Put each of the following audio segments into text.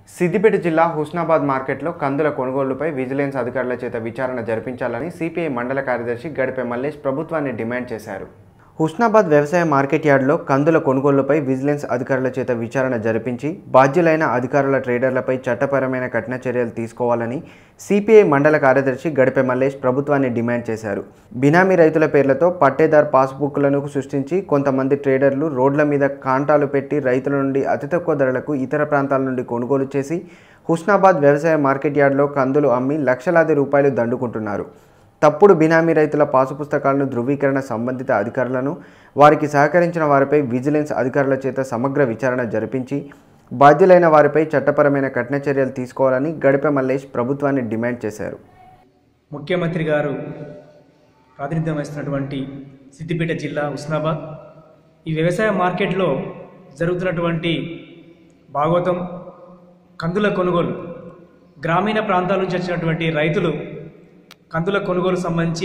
సిద్దిపేట జిల్లా హుస్నాబాద్ మార్కెట్లో కందుల కొనుగోలుపై విజిలెన్స్ అధికారుల చేత విచారణ జరిపించాలని సిపిఐ మండల కార్యదర్శి గడిపే మల్లేష్ ప్రభుత్వాన్ని డిమాండ్ చేశారు హుస్నాబాద్ వ్యవసాయ మార్కెట్ యార్డ్లో కందుల కొనుగోలుపై విజిలెన్స్ అధికారుల చేత విచారణ జరిపించి బాధ్యులైన అధికారుల ట్రేడర్లపై చట్టపరమైన కఠిన చర్యలు తీసుకోవాలని సిపిఐ మండల కార్యదర్శి గడిపే మల్లేష్ ప్రభుత్వాన్ని డిమాండ్ చేశారు బినామీ రైతుల పేర్లతో పట్టేదార్ పాస్బుక్లను సృష్టించి కొంతమంది ట్రేడర్లు రోడ్ల మీద కాంటాలు పెట్టి రైతుల నుండి అతి తక్కువ ధరలకు ఇతర ప్రాంతాల నుండి కొనుగోలు చేసి హుస్నాబాద్ వ్యవసాయ మార్కెట్ యార్డ్లో కందులు అమ్మి లక్షలాది రూపాయలు దండుకుంటున్నారు తప్పుడు బినామీ రైతుల పాసు పుస్తకాలను ధృవీకరణ సంబంధిత అధికారులను వారికి సహకరించిన వారిపై విజిలెన్స్ అధికారుల చేత సమగ్ర విచారణ జరిపించి బాధ్యులైన వారిపై చట్టపరమైన కఠిన చర్యలు తీసుకోవాలని గడిపే మల్లేష్ ప్రభుత్వాన్ని డిమాండ్ చేశారు ముఖ్యమంత్రి గారు ప్రాతినిధ్యం వహిస్తున్నటువంటి సిద్దిపేట జిల్లా ఉస్నాబాద్ ఈ వ్యవసాయ మార్కెట్లో జరుగుతున్నటువంటి భాగవతం కందుల కొనుగోలు గ్రామీణ ప్రాంతాల నుంచి వచ్చినటువంటి రైతులు కందుల కొనుగోలు సంబంధించి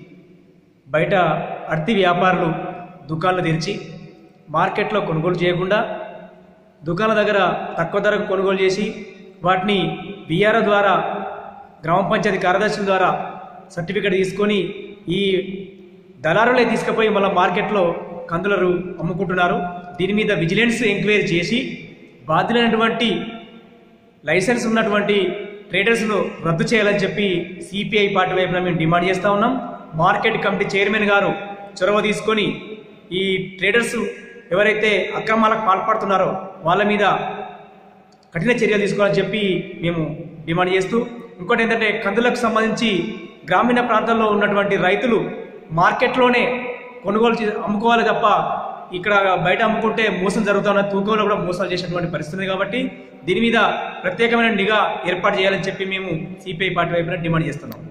బయట అర్తి వ్యాపారులు దుకాణాలు తెరిచి మార్కెట్లో కొనుగోలు చేయకుండా దుకాణాల దగ్గర తక్కువ ధరకు కొనుగోలు చేసి వాటిని బీఆర్ఓ ద్వారా గ్రామ పంచాయతీ కార్యదర్శుల ద్వారా సర్టిఫికేట్ తీసుకొని ఈ దళారులే తీసుకుపోయి మళ్ళీ మార్కెట్లో కందులరు అమ్ముకుంటున్నారు దీని మీద విజిలెన్స్ ఎంక్వైరీ చేసి బాధ్యులైనటువంటి లైసెన్స్ ఉన్నటువంటి ట్రేడర్స్ను రద్దు చేయాలని చెప్పి సిపిఐ పార్టీ వైపున మేము డిమాండ్ చేస్తూ ఉన్నాం మార్కెట్ కమిటీ చైర్మన్ గారు చొరవ తీసుకొని ఈ ట్రేడర్స్ ఎవరైతే అక్రమాలకు పాల్పడుతున్నారో వాళ్ళ మీద కఠిన చర్యలు తీసుకోవాలని చెప్పి మేము డిమాండ్ చేస్తూ ఇంకోటి ఏంటంటే కందులకు సంబంధించి గ్రామీణ ప్రాంతాల్లో ఉన్నటువంటి రైతులు మార్కెట్లోనే కొనుగోలు చే అమ్ముకోవాలి తప్ప ఇక్కడ బయట అమ్ముకుంటే మోసం జరుగుతున్న తూకంలో కూడా మోసాలు చేసినటువంటి పరిస్థితి ఉంది కాబట్టి దీని మీద ప్రత్యేకమైన నిఘా ఏర్పాటు చేయాలని చెప్పి మేము సిపిఐ పార్టీ వైపున డిమాండ్ చేస్తున్నాం